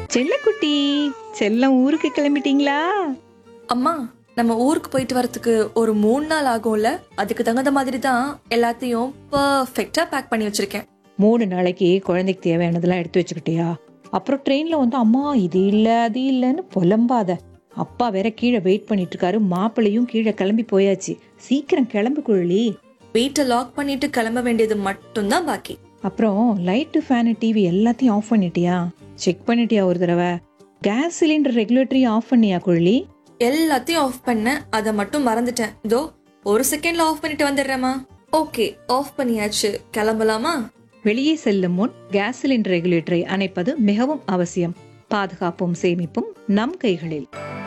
செல்லக்குட்டி செல்லம் ஊருக்கு கிளம்பிட்டீங்களா அம்மா நம்ம ஊருக்கு போயிட்டு வரதுக்கு ஒரு மூணு நாள் ஆகும்ல அதுக்கு தகுந்த மாதிரி தான் எல்லாத்தையும் பர்ஃபெக்டா பேக் பண்ணி வச்சிருக்கேன் மூணு நாளைக்கு குழந்தைக்கு தேவையானதெல்லாம் எடுத்து வச்சுக்கிட்டியா அப்புறம் ட்ரெயின்ல வந்து அம்மா இது இல்ல அது இல்லைன்னு புலம்பாத அப்பா வேற கீழே வெயிட் பண்ணிட்டு இருக்காரு மாப்பிள்ளையும் கீழே கிளம்பி போயாச்சு சீக்கிரம் கிளம்பு குழலி வீட்டை லாக் பண்ணிட்டு கிளம்ப வேண்டியது மட்டும்தான் பாக்கி அப்புறம் லைட்டு ஃபேனு டிவி எல்லாத்தையும் ஆஃப் பண்ணிட்டியா செக் பண்ணிட்டியா ஒரு தடவை கேஸ் சிலிண்டர் ரெகுலேட்டரி ஆஃப் பண்ணியா குழலி எல்லாத்தையும் ஆஃப் பண்ண அதை மட்டும் மறந்துட்டேன் இதோ ஒரு செகண்ட்ல ஆஃப் பண்ணிட்டு வந்துடுறேம்மா ஓகே ஆஃப் பண்ணியாச்சு கிளம்பலாமா வெளியே செல்லும் முன் கேஸ் சிலிண்டர் ரெகுலேட்டரை அணைப்பது மிகவும் அவசியம் பாதுகாப்பும் சேமிப்பும் நம் கைகளில்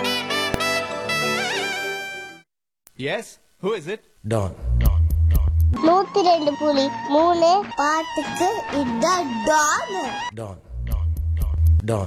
Yes? Who is it? Don. நூத்தி ரெண்டு புலி மூணு பாட்டுக்கு இதான் டான் Don. Don.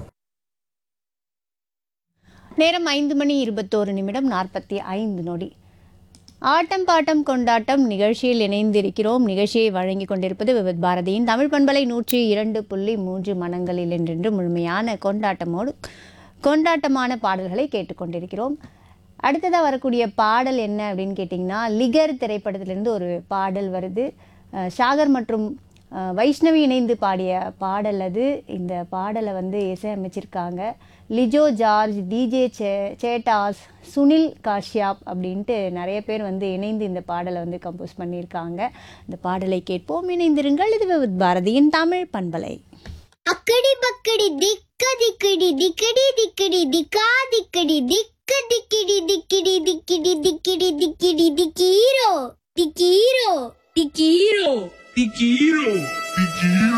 நேரம் ஐந்து மணி இருபத்தோரு நிமிடம் நாற்பத்தி ஐந்து நொடி ஆட்டம் பாட்டம் கொண்டாட்டம் நிகழ்ச்சியில் இணைந்திருக்கிறோம் நிகழ்ச்சியை வழங்கி கொண்டிருப்பது விவித் பாரதியின் தமிழ் பண்பலை நூற்றி இரண்டு புள்ளி மூன்று மனங்களில் என்றென்று முழுமையான கொண்டாட்டமோடு கொண்டாட்டமான பாடல்களை கேட்டுக்கொண்டிருக்கிறோம் அடுத்ததாக வரக்கூடிய பாடல் என்ன அப்படின்னு கேட்டிங்கன்னா லிகர் திரைப்படத்திலிருந்து ஒரு பாடல் வருது அஹ் ஷாகர் மற்றும் அஹ் வைஷ்ணவி இணைந்து பாடிய பாடல் அது இந்த பாடலை வந்து இசையமைச்சிருக்காங்க லிஜோ ஜார்ஜ் டிஜே சே சேட்டாஸ் சுனில் காஷ்யாப் அப்படின்ட்டு நிறைய பேர் வந்து இணைந்து இந்த பாடலை வந்து கம்போஸ் பண்ணியிருக்காங்க இந்த பாடலை கேட்போம் இணைந்திருங்கள் இது விவித் பாரதியின் தமிழ் பண்பலை அக்கடி பக்கடி திக்க திக்கடி திக்கடி திக்கடி திக்கா திக்கடி திக்க திக்கிடி திக்கிடி திக்கிடி திக்கிடி திக்கிடி திக்கீரோ திக்கீரோ திக்கீரோ Tikiro, Tikiro.